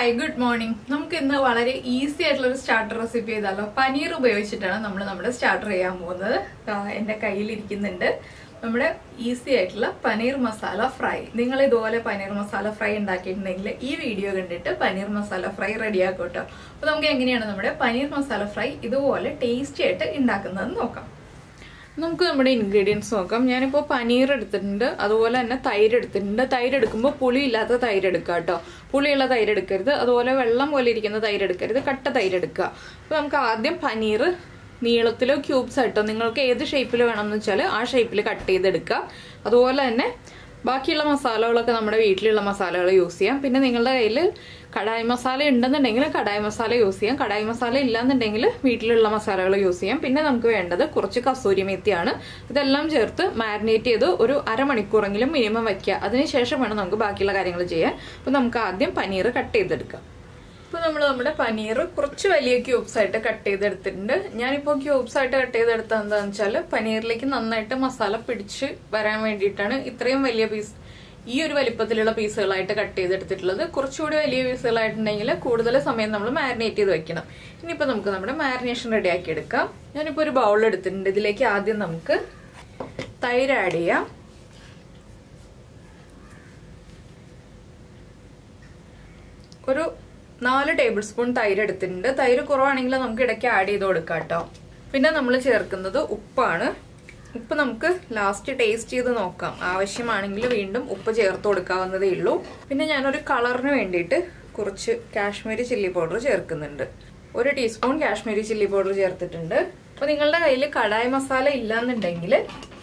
hi good morning നമുക്ക് ഇന്ന് വളരെ ഈസി ആയിട്ടുള്ള ഒരു സ്റ്റാർട്ടർ റെസിപ്പി ചെയ്താലോ പനീർ ഉപയോഗിച്ചിട്ടാണ് നമ്മൾ നമ്മുടെ സ്റ്റാർട്ടർ ചെയ്യാൻ പോകുന്നത് ദാ എൻ്റെ കയ്യിൽ ഇരിക്കുന്നുണ്ട് നമ്മുടെ ഈസി ആയിട്ടുള്ള പനീർ മസാല ഫ്രൈ നിങ്ങൾ ഇതുപോലെ പനീർ മസാല ഫ്രൈ ഉണ്ടാക്കിയിട്ടുണ്ടെങ്കിൽ ഈ വീഡിയോ കണ്ടിട്ട് പനീർ മസാല ഫ്രൈ റെഡിയാക്കും കേട്ടോ അപ്പോൾ നമുക്ക് എങ്ങനെയാണ് നമ്മുടെ പനീർ മസാല ഫ്രൈ ഇതുപോലെ ടേസ്റ്റി ആയിട്ട് ഉണ്ടാക്കുന്നതെന്ന് നോക്കാം നമുക്ക് നമ്മുടെ ഇൻഗ്രീഡിയൻസ് നോക്കാം ഞാനിപ്പോൾ പനീർ എടുത്തിട്ടുണ്ട് അതുപോലെ തന്നെ തൈര് എടുത്തിട്ടുണ്ട് തൈര് എടുക്കുമ്പോൾ പുളി ഇല്ലാത്ത തൈര് എടുക്കുക കേട്ടോ പുളിയുള്ള തൈര് എടുക്കരുത് അതുപോലെ വെള്ളം പോലെ ഇരിക്കുന്ന തൈര് എടുക്കരുത് കട്ട തൈര് എടുക്കുക അപ്പോൾ നമുക്ക് ആദ്യം പനീർ നീളത്തിലോ ക്യൂബ്സ് ആയിട്ടോ നിങ്ങൾക്ക് ഏത് ഷേപ്പിൽ വേണമെന്ന് വെച്ചാൽ ആ ഷേപ്പിൽ കട്ട് ചെയ്തെടുക്കുക അതുപോലെ തന്നെ ബാക്കിയുള്ള മസാലകളൊക്കെ നമ്മുടെ വീട്ടിലുള്ള മസാലകൾ യൂസ് ചെയ്യാം പിന്നെ നിങ്ങളുടെ കയ്യിൽ കടായി മസാല ഉണ്ടെന്നുണ്ടെങ്കിൽ കടായി മസാല യൂസ് ചെയ്യാം കടായി മസാല ഇല്ലാന്നുണ്ടെങ്കിൽ വീട്ടിലുള്ള മസാലകൾ യൂസ് ചെയ്യാം പിന്നെ നമുക്ക് വേണ്ടത് കുറച്ച് കസൂരി മെത്തിയാണ് ഇതെല്ലാം ചേർത്ത് മാരിനേറ്റ് ചെയ്ത് ഒരു അരമണിക്കൂറെങ്കിലും മിനിമം വയ്ക്കുക അതിനുശേഷം വേണം നമുക്ക് ബാക്കിയുള്ള കാര്യങ്ങൾ ചെയ്യാൻ അപ്പോൾ നമുക്ക് ആദ്യം പനീർ കട്ട് ചെയ്തെടുക്കാം ഇപ്പോൾ നമ്മൾ നമ്മുടെ പനീർ കുറച്ച് വലിയ ക്യൂബ്സ് ആയിട്ട് കട്ട് ചെയ്തെടുത്തിട്ടുണ്ട് ഞാനിപ്പോൾ ക്യൂബ്സ് ആയിട്ട് കട്ട് ചെയ്തെടുത്തത് എന്താണെന്ന് വെച്ചാൽ പനീറിലേക്ക് നന്നായിട്ട് മസാല പിടിച്ച് വരാൻ വേണ്ടിയിട്ടാണ് ഇത്രയും വലിയ പീസ് ഈ ഒരു വലിപ്പത്തിലുള്ള പീസുകളായിട്ട് കട്ട് ചെയ്തെടുത്തിട്ടുള്ളത് കുറച്ചുകൂടി വലിയ പീസുകളായിട്ടുണ്ടെങ്കിൽ കൂടുതൽ സമയം നമ്മൾ മാരിനേറ്റ് ചെയ്ത് വെക്കണം ഇനിയിപ്പോൾ നമുക്ക് നമ്മുടെ മാരിനേഷൻ റെഡിയാക്കി എടുക്കാം ഞാനിപ്പോൾ ഒരു ബൗൾ എടുത്തിട്ടുണ്ട് ഇതിലേക്ക് ആദ്യം നമുക്ക് തൈര് ആഡ് ചെയ്യാം ഒരു നാല് ടേബിൾ സ്പൂൺ തൈര് എടുത്തിട്ടുണ്ട് തൈര് കുറവാണെങ്കിൽ നമുക്ക് ഇടയ്ക്ക് ആഡ് ചെയ്ത് കൊടുക്കാം കേട്ടോ പിന്നെ നമ്മൾ ചേർക്കുന്നത് ഉപ്പാണ് ഉപ്പ് നമുക്ക് ലാസ്റ്റ് ടേസ്റ്റ് ചെയ്ത് നോക്കാം ആവശ്യമാണെങ്കിൽ വീണ്ടും ഉപ്പ് ചേർത്ത് കൊടുക്കാവുന്നതേ ഉള്ളൂ പിന്നെ ഞാനൊരു കളറിന് വേണ്ടിയിട്ട് കുറച്ച് കാശ്മീരി ചില്ലി പൗഡർ ചേർക്കുന്നുണ്ട് ഒരു ടീസ്പൂൺ കാശ്മീരി ചില്ലി പൗഡർ ചേർത്തിട്ടുണ്ട് അപ്പോൾ നിങ്ങളുടെ കയ്യിൽ കടായി മസാല ഇല്ലാന്നുണ്ടെങ്കിൽ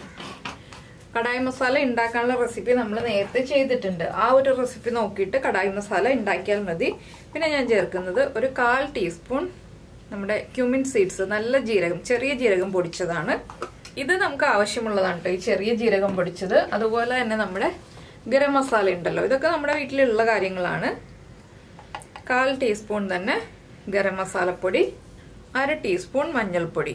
കടായി മസാല ഉണ്ടാക്കാനുള്ള റെസിപ്പി നമ്മൾ നേരത്തെ ചെയ്തിട്ടുണ്ട് ആ ഒരു റെസിപ്പി നോക്കിയിട്ട് കടായി മസാല ഉണ്ടാക്കിയാൽ മതി പിന്നെ ഞാൻ ചേർക്കുന്നത് ഒരു കാൽ ടീസ്പൂൺ നമ്മുടെ ക്യൂമിൻ സീഡ്സ് നല്ല ജീരകം ചെറിയ ജീരകം പൊടിച്ചതാണ് ഇത് നമുക്ക് ആവശ്യമുള്ളതാണ് കേട്ടോ ഈ ചെറിയ ജീരകം പൊടിച്ചത് അതുപോലെ തന്നെ നമ്മുടെ ഗരം മസാല ഉണ്ടല്ലോ ഇതൊക്കെ നമ്മുടെ വീട്ടിലുള്ള കാര്യങ്ങളാണ് കാൽ ടീസ്പൂൺ തന്നെ ഗരം മസാലപ്പൊടി അര ടീസ്പൂൺ മഞ്ഞൾപ്പൊടി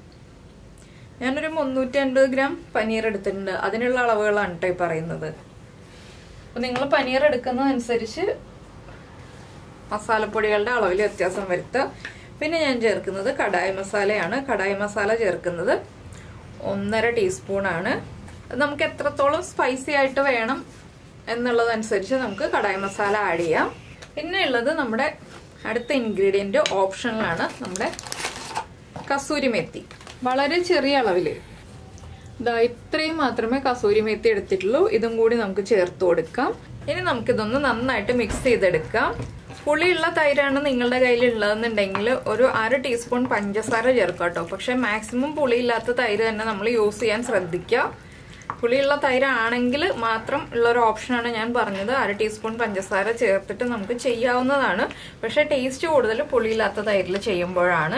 ഞാനൊരു മുന്നൂറ്റി അൻപത് ഗ്രാം പനീർ എടുത്തിട്ടുണ്ട് അതിനുള്ള അളവുകളാണ് കേട്ടോ ഈ പറയുന്നത് അപ്പോൾ നിങ്ങൾ പനീർ എടുക്കുന്നതനുസരിച്ച് മസാലപ്പൊടികളുടെ അളവിൽ വ്യത്യാസം വരുത്തുക പിന്നെ ഞാൻ ചേർക്കുന്നത് കടായി മസാലയാണ് കടായി മസാല ചേർക്കുന്നത് ഒന്നര ടീസ്പൂണാണ് നമുക്ക് എത്രത്തോളം സ്പൈസി ആയിട്ട് വേണം എന്നുള്ളതനുസരിച്ച് നമുക്ക് കടായി മസാല ആഡ് ചെയ്യാം പിന്നെ ഉള്ളത് നമ്മുടെ അടുത്ത ഇൻഗ്രീഡിയൻറ്റ് ഓപ്ഷനിലാണ് നമ്മുടെ കസൂരി മെത്തി വളരെ ചെറിയ അളവിൽ ഇതാ ഇത്രയും മാത്രമേ കസൂരി മെത്തി എടുത്തിട്ടുള്ളൂ ഇതും കൂടി നമുക്ക് ചേർത്ത് കൊടുക്കാം ഇനി നമുക്കിതൊന്ന് നന്നായിട്ട് മിക്സ് ചെയ്തെടുക്കാം പുളിയുള്ള തൈരാണ് നിങ്ങളുടെ കയ്യിൽ ഉള്ളതെന്നുണ്ടെങ്കിൽ ഒരു അര ടീസ്പൂൺ പഞ്ചസാര ചേർക്കാം കേട്ടോ പക്ഷെ മാക്സിമം പുളിയില്ലാത്ത തൈര് തന്നെ നമ്മൾ യൂസ് ചെയ്യാൻ ശ്രദ്ധിക്കുക പുളിയുള്ള തൈരാണെങ്കിൽ മാത്രം ഉള്ള ഒരു ഓപ്ഷനാണ് ഞാൻ പറഞ്ഞത് അര ടീസ്പൂൺ പഞ്ചസാര ചേർത്തിട്ട് നമുക്ക് ചെയ്യാവുന്നതാണ് പക്ഷെ ടേസ്റ്റ് കൂടുതൽ പുളിയില്ലാത്ത തൈരിൽ ചെയ്യുമ്പോഴാണ്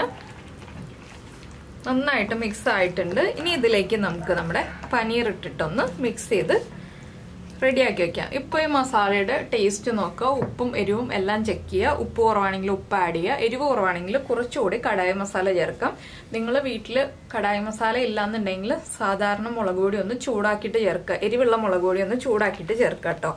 നന്നായിട്ട് മിക്സ് ആയിട്ടുണ്ട് ഇനി ഇതിലേക്ക് നമുക്ക് നമ്മുടെ പനീർ ഇട്ടിട്ടൊന്ന് മിക്സ് ചെയ്ത് റെഡിയാക്കി വെക്കാം ഇപ്പോൾ ഈ മസാലയുടെ ടേസ്റ്റ് നോക്കുക ഉപ്പും എരിവും എല്ലാം ചെക്ക് ചെയ്യുക ഉപ്പ് കുറവാണെങ്കിൽ ഉപ്പ് ആഡ് ചെയ്യുക എരിവ് കുറവാണെങ്കിൽ കുറച്ചുകൂടി കടായ മസാല ചേർക്കാം നിങ്ങൾ വീട്ടിൽ കടായ മസാല ഇല്ലാന്നുണ്ടെങ്കിൽ സാധാരണ മുളക് പൊടി ഒന്ന് ചൂടാക്കിയിട്ട് ചേർക്കുക എരിവുള്ള മുളക് പൊടി ഒന്ന് ചൂടാക്കിയിട്ട് ചേർക്കുക കേട്ടോ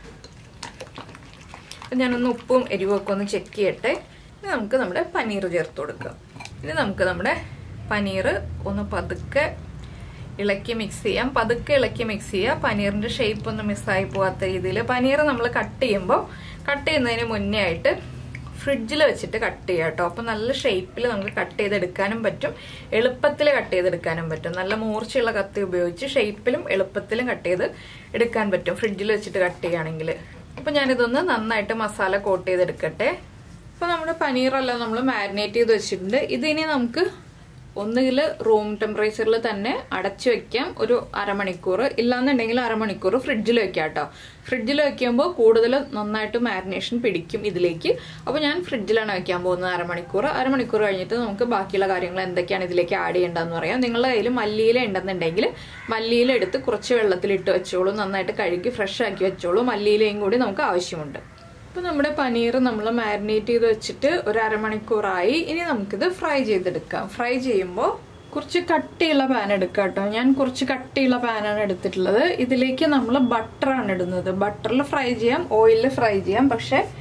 ഞാനൊന്ന് ഉപ്പും എരിവും ഒക്കെ ഒന്ന് ചെക്ക് ചെയ്യട്ടെ ഇനി നമുക്ക് നമ്മുടെ പനീർ ചേർത്ത് കൊടുക്കുക ഇനി നമുക്ക് നമ്മുടെ പനീർ ഒന്ന് പതുക്കെ ഇളക്കി മിക്സ് ചെയ്യാം പതുക്കെ ഇളക്കി മിക്സ് ചെയ്യുക പനീറിന്റെ ഷേപ്പ് ഒന്നും മിസ്സായി പോകാത്ത രീതിയിൽ പനീർ നമ്മൾ കട്ട് ചെയ്യുമ്പോൾ കട്ട് ചെയ്യുന്നതിന് മുന്നേ ആയിട്ട് ഫ്രിഡ്ജിൽ വെച്ചിട്ട് കട്ട് ചെയ്യാം കേട്ടോ അപ്പം നല്ല ഷേപ്പിൽ നമുക്ക് കട്ട് ചെയ്തെടുക്കാനും പറ്റും എളുപ്പത്തിൽ കട്ട് ചെയ്തെടുക്കാനും പറ്റും നല്ല മൂർച്ചയുള്ള കത്തി ഉപയോഗിച്ച് ഷേപ്പിലും എളുപ്പത്തിലും കട്ട് ചെയ്ത് എടുക്കാൻ പറ്റും ഫ്രിഡ്ജിൽ വെച്ചിട്ട് കട്ട് ചെയ്യുകയാണെങ്കിൽ അപ്പം ഞാനിതൊന്ന് നന്നായിട്ട് മസാല കോട്ട് ചെയ്തെടുക്കട്ടെ അപ്പോൾ നമ്മുടെ പനീറെല്ലാം നമ്മൾ മാരിനേറ്റ് ചെയ്ത് വെച്ചിട്ടുണ്ട് ഇതിനി നമുക്ക് ഒന്നുകിൽ റൂം ടെമ്പറേച്ചറിൽ തന്നെ അടച്ചു വെക്കാം ഒരു അരമണിക്കൂർ ഇല്ലാന്നുണ്ടെങ്കിൽ അരമണിക്കൂർ ഫ്രിഡ്ജിൽ വെക്കാം കേട്ടോ ഫ്രിഡ്ജിൽ വെക്കുമ്പോൾ കൂടുതൽ നന്നായിട്ട് മാരിനേഷൻ പിടിക്കും ഇതിലേക്ക് അപ്പോൾ ഞാൻ ഫ്രിഡ്ജിലാണ് വെക്കാൻ പോകുന്നത് അരമണിക്കൂർ അരമണിക്കൂർ കഴിഞ്ഞിട്ട് നമുക്ക് ബാക്കിയുള്ള കാര്യങ്ങൾ എന്തൊക്കെയാണ് ഇതിലേക്ക് ആഡ് ചെയ്യേണ്ടതെന്ന് പറയാം നിങ്ങളുടെ കയ്യിൽ മല്ലിയില ഉണ്ടെന്നുണ്ടെങ്കിൽ മല്ലിയില എടുത്ത് കുറച്ച് വെള്ളത്തിലിട്ട് വെച്ചോളൂ നന്നായിട്ട് കഴുകി ഫ്രഷ് ആക്കി വെച്ചോളൂ മല്ലിയിലയും കൂടി നമുക്ക് ആവശ്യമുണ്ട് അപ്പോൾ നമ്മുടെ പനീർ നമ്മൾ മാരിനേറ്റ് ചെയ്ത് വെച്ചിട്ട് ഒരു അരമണിക്കൂറായി ഇനി നമുക്കിത് ഫ്രൈ ചെയ്തെടുക്കാം ഫ്രൈ ചെയ്യുമ്പോൾ കുറച്ച് കട്ടിയുള്ള പാൻ എടുക്കുക കേട്ടോ ഞാൻ കുറച്ച് കട്ടിയുള്ള പാനാണ് എടുത്തിട്ടുള്ളത് ഇതിലേക്ക് നമ്മൾ ബട്ടറാണ് ഇടുന്നത് ബട്ടറിൽ ഫ്രൈ ചെയ്യാം ഓയിലിൽ ഫ്രൈ ചെയ്യാം പക്ഷെ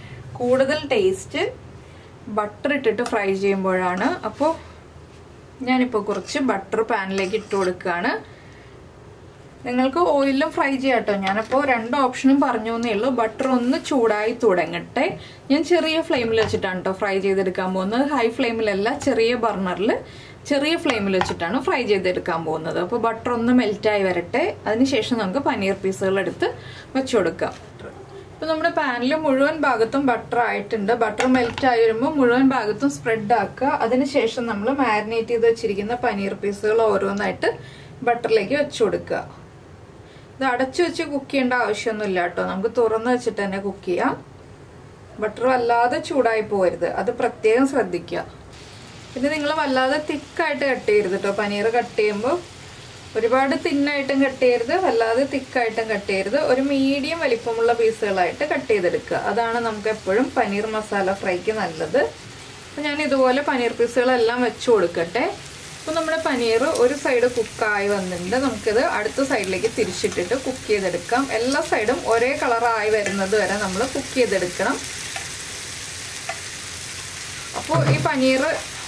കൂടുതൽ ടേസ്റ്റ് ബട്ടർ ഇട്ടിട്ട് ഫ്രൈ ചെയ്യുമ്പോഴാണ് അപ്പോൾ ഞാനിപ്പോൾ കുറച്ച് ബട്ടർ പാനിലേക്ക് ഇട്ട് കൊടുക്കുകയാണ് നിങ്ങൾക്ക് ഓയിലും ഫ്രൈ ചെയ്യാം കേട്ടോ ഞാനപ്പോൾ രണ്ട് ഓപ്ഷനും പറഞ്ഞു എന്നേ ഉള്ളൂ ബട്ടർ ഒന്ന് ചൂടായി തുടങ്ങട്ടെ ഞാൻ ചെറിയ ഫ്ലെയിമിൽ വെച്ചിട്ടാണ് കേട്ടോ ഫ്രൈ ചെയ്തെടുക്കാൻ പോകുന്നത് ഹൈ ഫ്ലെയിമിലല്ല ചെറിയ ബർണറിൽ ചെറിയ ഫ്ലെയിമിൽ വെച്ചിട്ടാണ് ഫ്രൈ ചെയ്തെടുക്കാൻ പോകുന്നത് അപ്പോൾ ബട്ടർ ഒന്ന് മെൽറ്റായി വരട്ടെ അതിനുശേഷം നമുക്ക് പനീർ പീസുകൾ എടുത്ത് വെച്ചു കൊടുക്കാം ഇപ്പൊ നമ്മുടെ പാനിൽ മുഴുവൻ ഭാഗത്തും ബട്ടർ ആയിട്ടുണ്ട് ബട്ടർ മെൽറ്റ് ആയി വരുമ്പോൾ മുഴുവൻ ഭാഗത്തും സ്പ്രെഡ് ആക്കുക അതിനുശേഷം നമ്മൾ മാരിനേറ്റ് ചെയ്ത് വെച്ചിരിക്കുന്ന പനീർ പീസുകൾ ഓരോന്നായിട്ട് ബട്ടറിലേക്ക് വെച്ചു കൊടുക്കുക ഇത് അടച്ചു വെച്ച് കുക്ക് ചെയ്യേണ്ട ആവശ്യമൊന്നുമില്ല കേട്ടോ നമുക്ക് തുറന്ന് വെച്ചിട്ട് തന്നെ കുക്ക് ചെയ്യാം ബട്ടർ വല്ലാതെ ചൂടായി പോകരുത് അത് പ്രത്യേകം ശ്രദ്ധിക്കുക പിന്നെ നിങ്ങൾ വല്ലാതെ തിക്കായിട്ട് കട്ട് ചെയ്യരുത് കേട്ടോ പനീർ കട്ട് ചെയ്യുമ്പോൾ ഒരുപാട് തിന്നായിട്ടും കട്ട് ചെയ്യരുത് വല്ലാതെ തിക്കായിട്ടും കട്ട് ചെയ്യരുത് ഒരു മീഡിയം വലിപ്പമുള്ള പീസുകളായിട്ട് കട്ട് ചെയ്തെടുക്കുക അതാണ് നമുക്ക് എപ്പോഴും പനീർ മസാല ഫ്രൈക്ക് നല്ലത് അപ്പം ഞാൻ ഇതുപോലെ പനീർ പീസുകളെല്ലാം വെച്ച് കൊടുക്കട്ടെ അപ്പോൾ നമ്മുടെ പനീർ ഒരു സൈഡ് കുക്കായി വന്നിട്ടുണ്ട് നമുക്കിത് അടുത്ത സൈഡിലേക്ക് തിരിച്ചിട്ടിട്ട് കുക്ക് ചെയ്തെടുക്കാം എല്ലാ സൈഡും ഒരേ കളറായി വരുന്നത് വരെ നമ്മൾ കുക്ക് ചെയ്തെടുക്കണം അപ്പോൾ ഈ പനീർ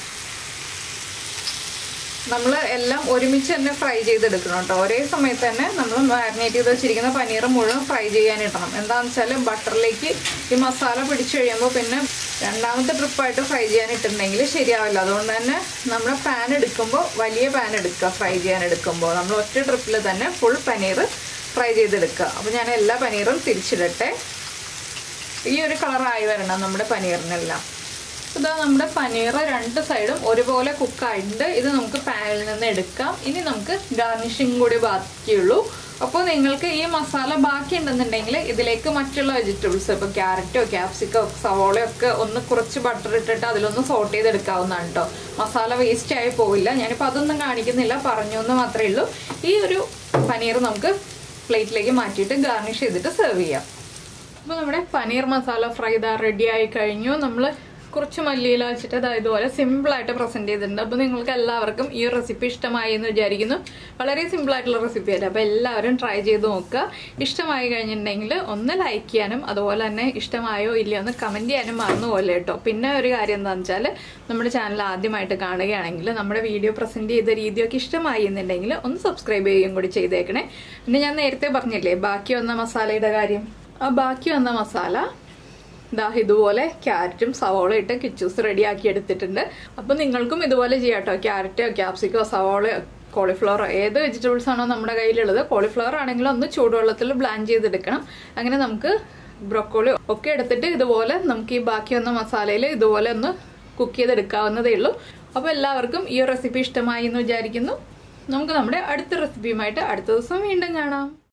നമ്മൾ എല്ലാം ഒരുമിച്ച് തന്നെ ഫ്രൈ ചെയ്തെടുക്കണം കേട്ടോ ഒരേ സമയത്ത് തന്നെ നമ്മൾ മാരിനേറ്റ് ചെയ്ത് വെച്ചിരിക്കുന്ന പനീർ മുഴുവൻ ഫ്രൈ ചെയ്യാനിടണം എന്താണെന്ന് വെച്ചാൽ ബട്ടറിലേക്ക് ഈ മസാല പിടിച്ചു കഴിയുമ്പോൾ പിന്നെ രണ്ടാമത്തെ ട്രിപ്പായിട്ട് ഫ്രൈ ചെയ്യാനിട്ടുണ്ടെങ്കിൽ ശരിയാവില്ല അതുകൊണ്ട് തന്നെ നമ്മുടെ പാൻ എടുക്കുമ്പോൾ വലിയ പാൻ എടുക്കുക ഫ്രൈ ചെയ്യാൻ എടുക്കുമ്പോൾ നമ്മൾ ഒറ്റ ട്രിപ്പിൽ തന്നെ ഫുൾ പനീർ ഫ്രൈ ചെയ്തെടുക്കുക അപ്പോൾ ഞാൻ എല്ലാ പനീറും തിരിച്ചിടട്ടെ ഈ ഒരു കളറായി വരണം നമ്മുടെ പനീറിനെല്ലാം ഇതാ നമ്മുടെ പനീർ രണ്ട് സൈഡും ഒരുപോലെ കുക്കായിട്ടുണ്ട് ഇത് നമുക്ക് പാനിൽ നിന്ന് എടുക്കാം ഇനി നമുക്ക് ഗാർണിഷിങ് കൂടി ബാക്കിയുള്ളൂ അപ്പോൾ നിങ്ങൾക്ക് ഈ മസാല ബാക്കി ഉണ്ടെന്നുണ്ടെങ്കിൽ ഇതിലേക്ക് മറ്റുള്ള വെജിറ്റബിൾസ് ഇപ്പോൾ ക്യാരറ്റോ ക്യാപ്സിക്കോ സവോളയോ ഒക്കെ ഒന്ന് കുറച്ച് ബട്ടർ ഇട്ടിട്ട് അതിലൊന്ന് സോട്ട് ചെയ്തെടുക്കാവുന്നതാണ് കേട്ടോ മസാല വേസ്റ്റ് ആയി പോവില്ല ഞാനിപ്പോൾ അതൊന്നും കാണിക്കുന്നില്ല പറഞ്ഞു എന്ന് മാത്രമേ ഉള്ളൂ ഈ ഒരു പനീർ നമുക്ക് പ്ലേറ്റിലേക്ക് മാറ്റിയിട്ട് ഗാർണിഷ് ചെയ്തിട്ട് സെർവ് ചെയ്യാം അപ്പോൾ നമ്മുടെ പനീർ മസാല ഫ്രൈ ഇതാ റെഡി ആയി കഴിഞ്ഞു നമ്മൾ കുറച്ച് മല്ലിയില വെച്ചിട്ട് അതായത് ഇതുപോലെ സിമ്പിളായിട്ട് പ്രസൻറ്റ് ചെയ്തിട്ടുണ്ട് അപ്പോൾ നിങ്ങൾക്ക് എല്ലാവർക്കും ഈ റെസിപ്പി ഇഷ്ടമായി എന്ന് വിചാരിക്കുന്നു വളരെ സിമ്പിൾ ആയിട്ടുള്ള റെസിപ്പി അല്ലേ അപ്പോൾ എല്ലാവരും ട്രൈ ചെയ്ത് നോക്കുക ഇഷ്ടമായി കഴിഞ്ഞിട്ടുണ്ടെങ്കിൽ ഒന്ന് ലൈക്ക് ചെയ്യാനും അതുപോലെ തന്നെ ഇഷ്ടമായോ ഇല്ലയോ എന്ന് കമൻറ്റ് ചെയ്യാനും മറന്നു പോലെ കേട്ടോ പിന്നെ ഒരു കാര്യം എന്താണെന്ന് വെച്ചാൽ നമ്മുടെ ചാനൽ ആദ്യമായിട്ട് കാണുകയാണെങ്കിൽ നമ്മുടെ വീഡിയോ പ്രസൻറ്റ് ചെയ്ത രീതിയൊക്കെ ഇഷ്ടമായി എന്നുണ്ടെങ്കിൽ ഒന്ന് സബ്സ്ക്രൈബ് ചെയ്യുകയും കൂടി ചെയ്തേക്കണേ പിന്നെ ഞാൻ നേരത്തെ പറഞ്ഞില്ലേ ബാക്കി വന്ന മസാലയുടെ കാര്യം ആ ബാക്കി വന്ന മസാല ദാ ഇതുപോലെ ക്യാരറ്റും സവോളയും ഇട്ട് കിച്ചൂസ് റെഡിയാക്കി എടുത്തിട്ടുണ്ട് അപ്പം നിങ്ങൾക്കും ഇതുപോലെ ചെയ്യാം കേട്ടോ ക്യാരറ്റോ ക്യാപ്സിക്കോ സവോളയോ കോളിഫ്ലവറോ ഏത് വെജിറ്റബിൾസ് ആണോ നമ്മുടെ കയ്യിലുള്ളത് കോളിഫ്ലവർ ആണെങ്കിലും ഒന്ന് ചൂടുവെള്ളത്തിൽ ബ്ലാൻഡ് ചെയ്തെടുക്കണം അങ്ങനെ നമുക്ക് ബ്രൊക്കോളി ഒക്കെ എടുത്തിട്ട് ഇതുപോലെ നമുക്ക് ഈ ബാക്കി വന്ന മസാലയിൽ ഇതുപോലെ ഒന്ന് കുക്ക് ചെയ്തെടുക്കാവുന്നതേ ഉള്ളൂ അപ്പോൾ എല്ലാവർക്കും ഈ റെസിപ്പി ഇഷ്ടമായി എന്ന് വിചാരിക്കുന്നു നമുക്ക് നമ്മുടെ അടുത്ത റെസിപ്പിയുമായിട്ട് അടുത്ത ദിവസം വീണ്ടും കാണാം